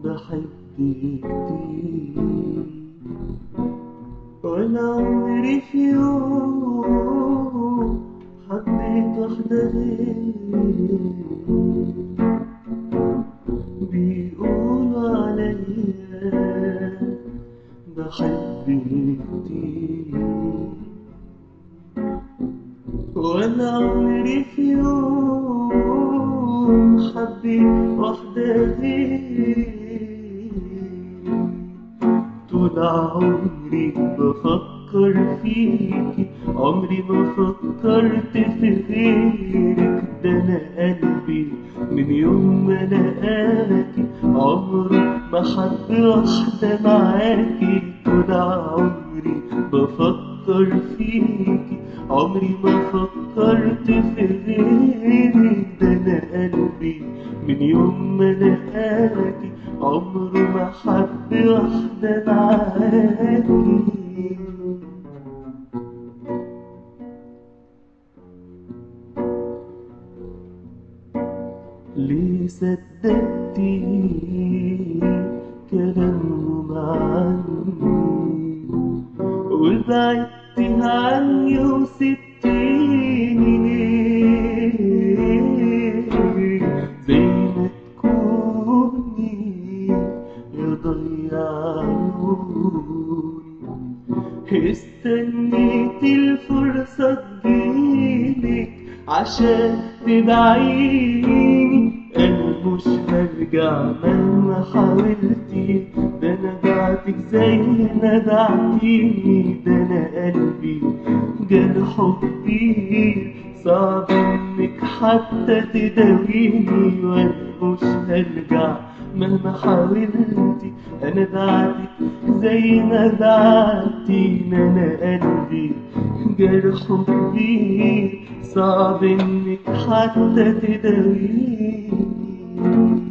بحب كتير ولا عمري في يوم حبيت واحدة غيري بيقولوا عليا بحب كتير ولا عمري في يوم حبيت واحدة غيري طول عمري بفكر فيكي عمري ما فكرت في غيرك ده انا قلبي من يوم ما لقاكي عمره ما حب واحدة معاكي طول عمري بفكر فيكي عمري ما فكرت في غيرك ده انا قلبي من يوم ما لقاكي عمره ما حب واحدة معاكي ليه صدقتي كلامهم عني وبعدتي عني وسبتيني ليه زي ما تكوني يا ضيعوني استنيت الفرصة تجيلك عشان تدعيني انا مش هرجع مهما حاولتي ده انا بعتك زي ما دعتيني ده انا قلبي جرحه كبير صعب انك حتى تداويني وانا مش هرجع مهما حاولتي انا بعتك زي ما دعتيني انا قلبي جرحه كبير صعب انك حتى تداويني